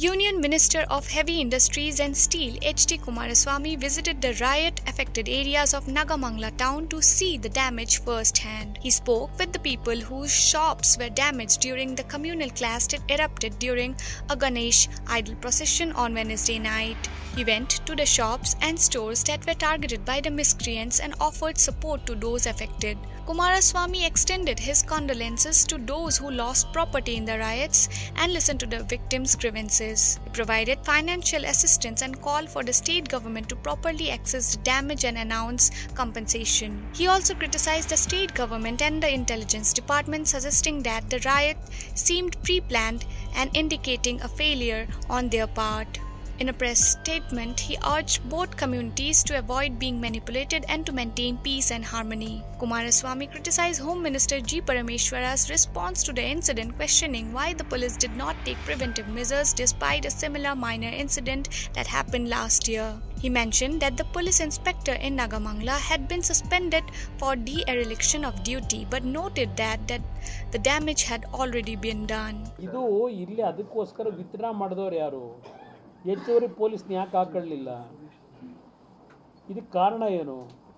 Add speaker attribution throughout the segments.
Speaker 1: Union Minister of Heavy Industries and Steel H.D. Kumaraswamy visited the riot affected areas of Nagamangla town to see the damage firsthand. He spoke with the people whose shops were damaged during the communal clash that erupted during a Ganesh idol procession on Wednesday night. He went to the shops and stores that were targeted by the miscreants and offered support to those affected. Kumaraswamy extended his condolences to those who lost property in the riots and listened to the victims' grievances. He provided financial assistance and called for the state government to properly assess the damage and announce compensation. He also criticized the state government and the intelligence department, suggesting that the riot seemed pre planned and indicating a failure on their part. In a press statement, he urged both communities to avoid being manipulated and to maintain peace and harmony. Kumaraswamy criticized Home Minister G. Parameshwara's response to the incident, questioning why the police did not take preventive measures despite a similar minor incident that happened last year. He mentioned that the police inspector in Nagamangla had been suspended for dereliction of duty but noted that, that the damage had already been done.
Speaker 2: ಇದು ಇಲ್ಲಿ ಅದಕ್ಕೋಸ್ಕರ withdraw ಮಾಡಿದವ್ರು ಯಾರು ಹೆಚ್ಚುವರಿ ಪೊಲೀಸ್ನ ಯಾಕೆ ಹಾಕೊಳ್ಳಿಲ್ಲ ಇದಕ್ಕೆ ಕಾರಣ ಏನು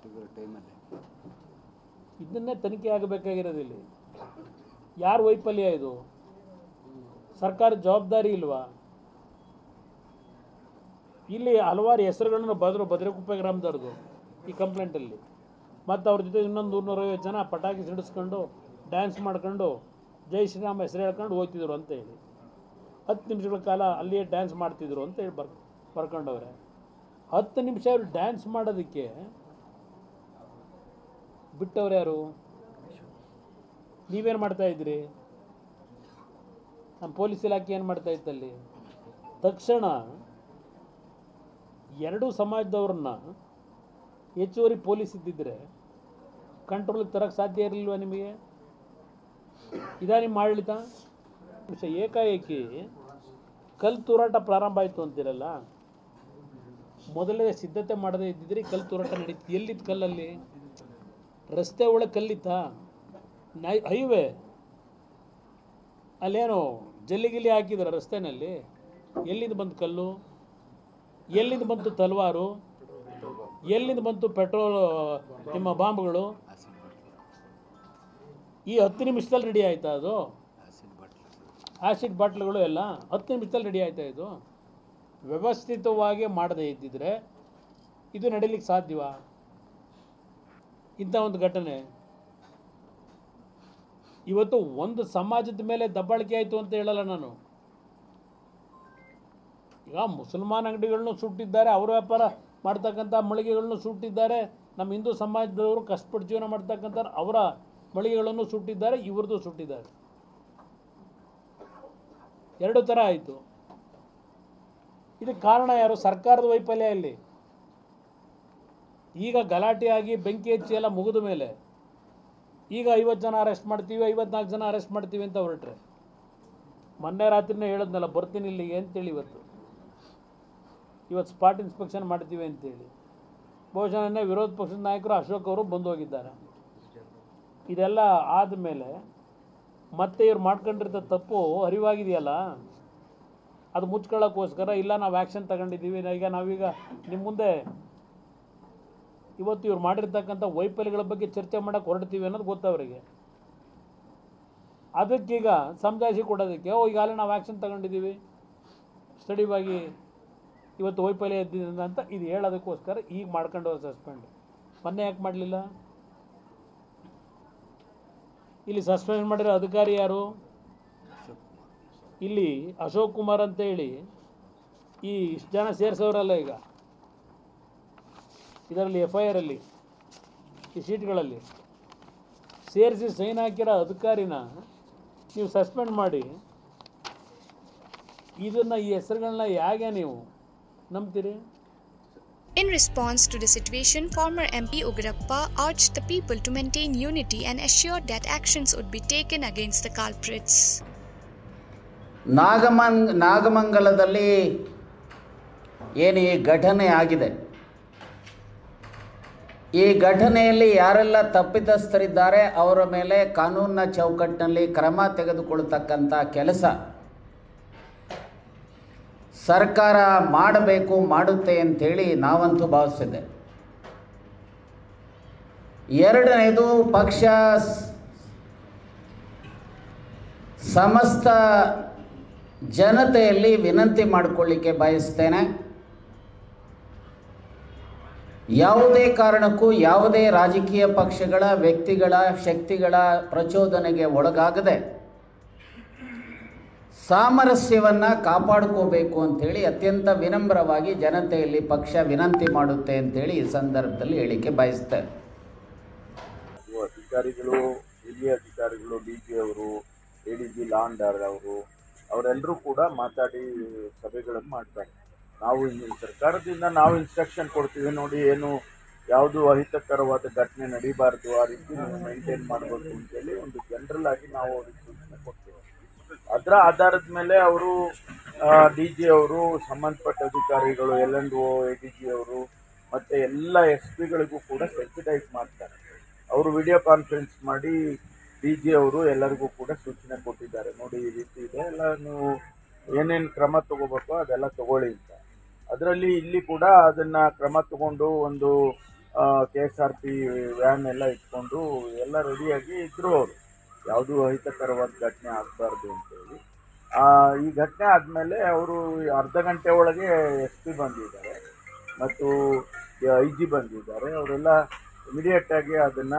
Speaker 2: ಇದನ್ನೇ ತನಿಖೆ ಆಗಬೇಕಾಗಿರೋದು ಇಲ್ಲಿ ಯಾರ ವೈಫಲ್ಯ ಇದು ಸರ್ಕಾರದ ಜವಾಬ್ದಾರಿ ಇಲ್ವಾ ಇಲ್ಲಿ ಹಲವಾರು ಹೆಸರುಗಳನ್ನು ಬದ್ರು ಭದ್ರಕುಪ್ಪೆ ಗ್ರಾಮದವ್ರದ್ದು ಈ ಕಂಪ್ಲೇಂಟಲ್ಲಿ ಮತ್ತು ಅವ್ರ ಜೊತೆ ಇನ್ನೊಂದು ನೂರೈವತ್ತು ಜನ ಪಟಾಕಿ ಸಿಡಿಸ್ಕೊಂಡು ಡ್ಯಾನ್ಸ್ ಮಾಡ್ಕೊಂಡು ಜೈ ಶ್ರೀರಾಮ್ ಹೆಸರು ಹೇಳ್ಕೊಂಡು ಹೋಗ್ತಿದ್ರು ಅಂತ ಹೇಳಿ ಹತ್ತು ನಿಮಿಷಗಳ ಕಾಲ ಅಲ್ಲಿಯೇ ಡ್ಯಾನ್ಸ್ ಮಾಡ್ತಿದ್ರು ಅಂತ ಹೇಳಿ ಬರ್ ಬರ್ಕೊಂಡವ್ರೆ ಹತ್ತು ನಿಮಿಷ ಅವ್ರು ಡ್ಯಾನ್ಸ್ ಮಾಡೋದಕ್ಕೆ ಬಿಟ್ಟವ್ರು ಯಾರು ನೀವೇನು ಮಾಡ್ತಾ ಇದ್ರಿ ನಮ್ಮ ಪೊಲೀಸ್ ಇಲಾಖೆ ಏನು ಮಾಡ್ತಾ ಇತ್ತಲ್ಲಿ ತಕ್ಷಣ ಎರಡೂ ಸಮಾಜದವ್ರನ್ನ ಹೆಚ್ಚುವರಿ ಪೊಲೀಸ್ ಇದ್ದಿದ್ರೆ ಕಂಟ್ರೋಲಿಗೆ ತರಕ್ಕೆ ಸಾಧ್ಯ ಇರಲಿಲ್ವಾ ನಿಮಗೆ ಇದಾ ನಿಮ್ಮ ಆಡಳಿತ ವಿಷ ಏಕಾಏಕಿ ಕಲ್ಲು ತೂರಾಟ ಪ್ರಾರಂಭ ಆಯಿತು ಅಂತೀರಲ್ಲ ಮೊದಲೇ ಸಿದ್ಧತೆ ಮಾಡದೇ ಇದ್ದಿದ್ರೆ ಈ ಕಲ್ಲು ತೂರಾಟ ನಡೀತು ಎಲ್ಲಿತ್ತು ಕಲ್ಲಲ್ಲಿ ರಸ್ತೆ ಒಳಗೆ ಕಲ್ಲಿತ್ತಾ ನೈ ಹೈವೇ ಅಲ್ಲೇನು ಜಲ್ಲಿಗಿಲ್ಲಿ ಹಾಕಿದ್ರ ರಸ್ತೆನಲ್ಲಿ ಎಲ್ಲಿಂದ ಬಂತು ಕಲ್ಲು ಎಲ್ಲಿಂದ ಬಂತು ತಲವಾರು ಎಲ್ಲಿಂದ ಬಂತು ಪೆಟ್ರೋಲ್ ನಿಮ್ಮ ಬಾಂಬ್ಗಳು ಈ ಹತ್ತು ನಿಮಿಷದಲ್ಲಿ ರೆಡಿ ಆಯ್ತಾ ಅದು ಆಸಿಡ್ ಬಾಟ್ಲುಗಳು ಎಲ್ಲ ಹತ್ತು ನಿಮಿಷದಲ್ಲಿ ರೆಡಿ ಆಯ್ತಾ ಇದು ವ್ಯವಸ್ಥಿತವಾಗಿ ಮಾಡದೇ ಇದ್ದಿದ್ರೆ ಇದು ನಡೀಲಿಕ್ಕೆ ಸಾಧ್ಯವಾ ಇಂಥ ಒಂದು ಘಟನೆ ಇವತ್ತು ಒಂದು ಸಮಾಜದ ಮೇಲೆ ದಬ್ಬಾಳಿಕೆ ಆಯಿತು ಅಂತ ಹೇಳಲ್ಲ ನಾನು ಈಗ ಮುಸಲ್ಮಾನ್ ಅಂಗಡಿಗಳನ್ನೂ ಸುಟ್ಟಿದ್ದಾರೆ ಅವ್ರ ವ್ಯಾಪಾರ ಮಾಡ್ತಕ್ಕಂಥ ಮಳಿಗೆಗಳನ್ನು ಸುಟ್ಟಿದ್ದಾರೆ ನಮ್ಮ ಹಿಂದೂ ಸಮಾಜದವರು ಕಷ್ಟಪಟ್ಟು ಜೀವನ ಮಾಡ್ತಕ್ಕಂಥ ಅವರ ಮಳಿಗೆಗಳನ್ನು ಸುಟ್ಟಿದ್ದಾರೆ ಇವ್ರದ್ದು ಸುಟ್ಟಿದ್ದಾರೆ ಎರಡು ಥರ ಆಯಿತು ಇದಕ್ಕೆ ಕಾರಣ ಯಾರು ಸರ್ಕಾರದ ವೈಫಲ್ಯ ಇಲ್ಲಿ ಈಗ ಗಲಾಟೆಯಾಗಿ ಬೆಂಕಿ ಹಚ್ಚಿ ಎಲ್ಲ ಮುಗಿದ ಮೇಲೆ ಈಗ ಐವತ್ತು ಜನ ಅರೆಸ್ಟ್ ಮಾಡ್ತೀವಿ ಐವತ್ನಾಲ್ಕು ಜನ ಅರೆಸ್ಟ್ ಮಾಡ್ತೀವಿ ಅಂತ ಹೊರಟ್ರೆ ಮೊನ್ನೆ ರಾತ್ರಿನೇ ಹೇಳಿದ್ನಲ್ಲ ಬರ್ತೀನಿ ಇಲ್ಲಿಗೆ ಅಂತೇಳಿ ಇವತ್ತು ಇವತ್ತು ಸ್ಪಾಟ್ ಇನ್ಸ್ಪೆಕ್ಷನ್ ಮಾಡ್ತೀವಿ ಅಂತೇಳಿ ಬಹುಶಃ ನಿನ್ನೆ ವಿರೋಧ ಪಕ್ಷದ ನಾಯಕರು ಅಶೋಕ್ ಅವರು ಬಂದು ಹೋಗಿದ್ದಾರೆ ಇದೆಲ್ಲ ಆದಮೇಲೆ ಮತ್ತೆ ಇವ್ರು ಮಾಡ್ಕೊಂಡಿರ್ತ ತಪ್ಪು ಅರಿವಾಗಿದೆಯಲ್ಲ ಅದು ಮುಚ್ಕೊಳ್ಳೋಕ್ಕೋಸ್ಕರ ಇಲ್ಲ ನಾವು ಆ್ಯಕ್ಷನ್ ತಗೊಂಡಿದ್ದೀವಿ ಈಗ ನಾವೀಗ ನಿಮ್ಮ ಮುಂದೆ ಇವತ್ತು ಇವ್ರು ಮಾಡಿರ್ತಕ್ಕಂಥ ವೈಫಲ್ಯಗಳ ಬಗ್ಗೆ ಚರ್ಚೆ ಮಾಡೋಕ್ಕೆ ಹೊರಡ್ತೀವಿ ಅನ್ನೋದು ಗೊತ್ತವರಿಗೆ ಅದಕ್ಕೀಗ ಸಮಜಾಯಿಷಿ ಕೊಡೋದಕ್ಕೆ ಓ ಈಗಾಗಲೇ ನಾವು ಆ್ಯಕ್ಷನ್ ತಗೊಂಡಿದ್ದೀವಿ ಸ್ಟಡಿವಾಗಿ ಇವತ್ತು ವೈಫಲ್ಯ ಇದ್ದಿದ್ದರಿಂದ ಅಂತ ಇದು ಹೇಳೋದಕ್ಕೋಸ್ಕರ ಈಗ ಮಾಡ್ಕೊಂಡು ಸಸ್ಪೆಂಡ್ ಮೊನ್ನೆ ಯಾಕೆ ಮಾಡಲಿಲ್ಲ ಇಲ್ಲಿ ಸಸ್ಪೆಂಡ್ ಮಾಡಿರೋ ಅಧಿಕಾರಿ ಯಾರು ಇಲ್ಲಿ ಅಶೋಕ್ ಕುಮಾರ್ ಅಂತೇಳಿ ಈ ಇಷ್ಟು ಜನ ಸೇರಿಸೋರಲ್ಲ ಈಗ ಇದರಲ್ಲಿ ಎಫ್ ಐ ಆರಲ್ಲಿ ಈ ಶೀಟ್ಗಳಲ್ಲಿ ಸೇರಿಸಿ ಸೈನ್ ಹಾಕಿರೋ ಅಧಿಕಾರಿನ ನೀವು ಸಸ್ಪೆಂಡ್ ಮಾಡಿ ಇದನ್ನು ಈ ಹೆಸರುಗಳನ್ನ ಹೇಗೆ ನೀವು ನಂಬ್ತೀರಿ
Speaker 1: In response to the situation, former MP Ugrappa urged the people to maintain unity and assured that actions would be taken against the culprits.
Speaker 3: ನಾಗಮಂಗ್ ನಾಗಮಂಗಲದಲ್ಲಿ ಏನು ಈ ಘಟನೆ ಆಗಿದೆ ಈ ಘಟನೆಯಲ್ಲಿ ಯಾರೆಲ್ಲ ತಪ್ಪಿತಸ್ಥರಿದ್ದಾರೆ ಅವರ ಮೇಲೆ ಕಾನೂನಿನ ಚೌಕಟ್ಟಿನಲ್ಲಿ ಕ್ರಮ ತೆಗೆದುಕೊಳ್ತಕ್ಕಂಥ ಕೆಲಸ ಸರ್ಕಾರ ಮಾಡಬೇಕು ಮಾಡುತ್ತೆ ಅಂಥೇಳಿ ನಾವಂತೂ ಭಾವಿಸಿದೆ ಎರಡನೇದು ಪಕ್ಷ ಸ್- ಸಮಸ್ತ ಜನತೆಯಲ್ಲಿ ವಿನಂತಿ ಮಾಡಿಕೊಳ್ಳಿಕ್ಕೆ ಬಯಸ್ತೇನೆ ಯಾವುದೇ ಕಾರಣಕ್ಕೂ ಯಾವುದೇ ರಾಜಕೀಯ ಪಕ್ಷಗಳ ವ್ಯಕ್ತಿಗಳ ಶಕ್ತಿಗಳ ಪ್ರಚೋದನೆಗೆ ಒಳಗಾಗದೆ ಸಾಮರಸ್ಯವನ್ನು ಕಾಪಾಡ್ಕೋಬೇಕು ಅಂಥೇಳಿ ಅತ್ಯಂತ ವಿನಮ್ರವಾಗಿ ಜನತೆಯಲ್ಲಿ ಪಕ್ಷ ವಿನಂತಿ ಮಾಡುತ್ತೆ ಅಂಥೇಳಿ ಈ ಸಂದರ್ಭದಲ್ಲಿ ಹೇಳಿಕೆ ಬಯಸ್ತೇನೆ
Speaker 4: ಇವು ಅಧಿಕಾರಿಗಳು ಹಿರಿಯ ಅಧಿಕಾರಿಗಳು ಡಿ ಜಿ ಅವರು ಎ ಡಿ ಜಿ ಲಾಂಡರ್ ಅವರು ಅವರೆಲ್ಲರೂ ಕೂಡ ಮಾತಾಡಿ ಸಭೆಗಳನ್ನು ಮಾಡ್ತಾರೆ ನಾವು ಈ ಸರ್ಕಾರದಿಂದ ನಾವು ಇನ್ಸ್ಟ್ರಕ್ಷನ್ ಕೊಡ್ತೀವಿ ನೋಡಿ ಏನು ಯಾವುದು ಅಹಿತಕರವಾದ ಘಟನೆ ನಡೀಬಾರ್ದು ಆ ರೀತಿ ನೀವು ಮೈಂಟೈನ್ ಮಾಡಬೇಕು ಅಂತೇಳಿ ಒಂದು ಜನರಲ್ ಆಗಿ ನಾವು ಅವ್ರಿಗೆ ಸೂಚನೆ ಕೊಡ್ತೇವೆ ಅದರ ಆಧಾರದ ಮೇಲೆ ಅವರು ಡಿ ಜಿ ಅವರು ಸಂಬಂಧಪಟ್ಟ ಅಧಿಕಾರಿಗಳು L and O A D G ಅವರು ಮತ್ತು ಎಲ್ಲ ಎಸ್ ಪಿಗಳಿಗೂ ಕೂಡ ಸೆನ್ಸಿಟೈಸ್ ಮಾಡ್ತಾರೆ ಅವರು ವಿಡಿಯೋ ಕಾನ್ಫರೆನ್ಸ್ ಮಾಡಿ ಡಿ ಜಿ ಅವರು ಎಲ್ಲರಿಗೂ ಕೂಡ ಸೂಚನೆ ಕೊಟ್ಟಿದ್ದಾರೆ ನೋಡಿ ಈ ರೀತಿ ಇದೆ ಎಲ್ಲ ನೀವು ಏನೇನು ಕ್ರಮ ತಗೋಬೇಕೋ ಅದೆಲ್ಲ ತಗೊಳ್ಳಿ ಅಂತ ಅದರಲ್ಲಿ ಇಲ್ಲಿ ಕೂಡ ಅದನ್ನು ಕ್ರಮ ತಗೊಂಡು ಒಂದು K S R P van ಎಲ್ಲ ಇಟ್ಕೊಂಡು ಎಲ್ಲ ರೆಡಿಯಾಗಿ ಇದ್ದರು ಅವರು ಯಾವುದೂ ಅಹಿತಕರವಾದ ಘಟನೆ ಆಗಬಾರ್ದು ಅಂತೇಳಿ ಆ, ಈ ಘಟನೆ ಆದಮೇಲೆ ಅವರು ಅರ್ಧ ಗಂಟೆ ಒಳಗೆ ಎಸ್ ಪಿ ಬಂದಿದ್ದಾರೆ ಮತ್ತು ಐ ಜಿ ಬಂದಿದ್ದಾರೆ ಅವರೆಲ್ಲ ಇಮಿಡಿಯೇಟಾಗಿ ಅದನ್ನು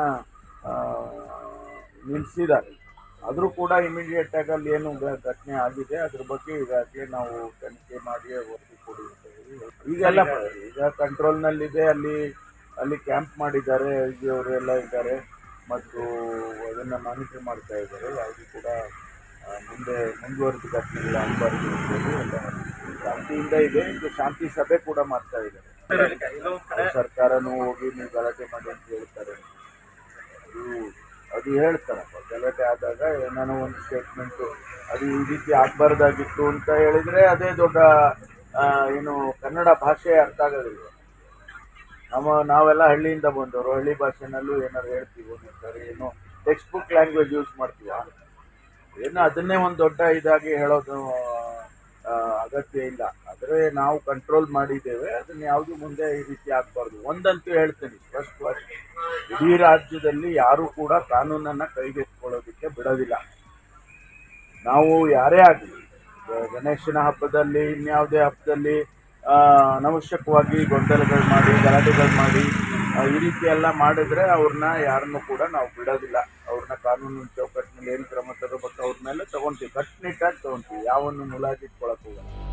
Speaker 4: ನಿಲ್ಲಿಸಿದ್ದಾರೆ ಆದರೂ ಕೂಡ ಇಮಿಡಿಯೇಟಾಗಿ ಅಲ್ಲಿ ಏನು ಘ- ಘಟನೆ ಆಗಿದೆ ಅದ್ರ ಬಗ್ಗೆ ಈಗಾಗಲೇ ನಾವು ತನಿಖೆ ಮಾಡಿ ವರದಿ ಕೊಡಿ ಅಂತ ಹೇಳಿ ಈಗೆಲ್ಲ ಈಗ ಕಂಟ್ರೋಲ್ನಲ್ಲಿದೆ ಅಲ್ಲಿ ಅಲ್ಲಿ ಕ್ಯಾಂಪ್ ಮಾಡಿದ್ದಾರೆ ಐ ಜಿ ಅವರು ಎಲ್ಲ ಇದ್ದಾರೆ ಮತ್ತು ಅದನ್ನು ಮಾನಿಟರ್ ಮಾಡ್ತಾ ಇದ್ದಾರೆ ಯಾವುದು ಕೂಡ ಆ, ಮುಂದೆ ಮುಂದುವರೆದ ಘಟನೆಗಳು ಆಗಬಾರ್ದು ಅಂತೇಳಿ ಎಲ್ಲ ಶಾಂತಿಯಿಂದ ಇದೆ ಇದು ಶಾಂತಿ ಸಭೆ ಕೂಡ ಮಾಡ್ತಾ ಇದ್ದಾರೆ ಅವ್ರ ಸರ್ಕಾರನೂ ಹೋಗಿ ನೀವು ಗಲಾಟೆ ಮಾಡಿ ಅಂತ ಹೇಳ್ತಾರೆ ಅದು ಅದು ಹೇಳ್ತಾರಪ್ಪ ಗಲಾಟೆ ಆದಾಗ ಏನಾನೋ ಒಂದು ಸ್ಟೇಟ್ಮೆಂಟು ಅದು ಈ ರೀತಿ ಆಗಬಾರ್ದಾಗಿತ್ತು ಅಂತ ಹೇಳಿದರೆ ಅದೇ ದೊಡ್ಡ ಆ, ಏನು ಕನ್ನಡ ಭಾಷೆ ಅರ್ಥ ಆಗೋದಿಲ್ಲ ನಮ್ಮ ನಾವೆಲ್ಲ ಹಳ್ಳಿಯಿಂದ ಬಂದವರು ಹಳ್ಳಿ ಭಾಷೆನಲ್ಲೂ ಏನಾದ್ರು ಹೇಳ್ತೀವಿ ಒಂದೊಂದ್ಸರಿ ಏನು ಟೆಕ್ಸ್ಟ್ ಬುಕ್ ಲ್ಯಾಂಗ್ವೇಜ್ ಯೂಸ್ ಮಾಡ್ತೀವ ಏನು ಅದನ್ನೇ ಒಂದು ದೊಡ್ಡ ಇದಾಗಿ ಹೇಳೋದು ಆ, ಅಗತ್ಯ ಇಲ್ಲ ಆದರೆ ನಾವು ಕಂಟ್ರೋಲ್ ಮಾಡಿದ್ದೇವೆ ಅದನ್ನ ಯಾವುದು ಮುಂದೆ ಈ ರೀತಿ ಆಗಬಾರ್ದು ಒಂದಂತೂ ಹೇಳ್ತೀನಿ ಸ್ಪಷ್ಟವಾಗಿ ಇಡೀ ರಾಜ್ಯದಲ್ಲಿ ಯಾರೂ ಕೂಡ ಕಾನೂನನ್ನು ಕೈಗೆತ್ತಿಕೊಳ್ಳೋದಕ್ಕೆ ಬಿಡೋದಿಲ್ಲ ನಾವು ಯಾರೇ ಆಗಲಿ ಗಣೇಶನ ಹಬ್ಬದಲ್ಲಿ ಇನ್ಯಾವುದೇ ಹಬ್ಬದಲ್ಲಿ ಆ, ಅನವಶ್ಯಕವಾಗಿ ಗೊಂದಲಗಳು ಮಾಡಿ ಗಲಾಟೆಗಳು ಮಾಡಿ ಆ, ಈ ರೀತಿ ಎಲ್ಲ ಮಾಡಿದ್ರೆ ಅವ್ರನ್ನ ಯಾರನ್ನೂ ಕೂಡ ನಾವು ಬಿಡೋದಿಲ್ಲ ಅವ್ರನ್ನ ಕಾನೂನಿನ ಚೌಕಟ್ಟಿನಲ್ಲಿ ಏನು ಕ್ರಮ ತಗೋಬೇಕು ಅವ್ರ ಮೇಲೆ ತಗೊಂತೀವಿ ಕಟ್ಟುನಿಟ್ಟಾಗಿ ತಗೊಂತೀವಿ ಯಾವನ್ನು ಮುಲಾಜಿಟ್ಕೊಳಕ್ಕೆ ಹೋಗಲ್ಲ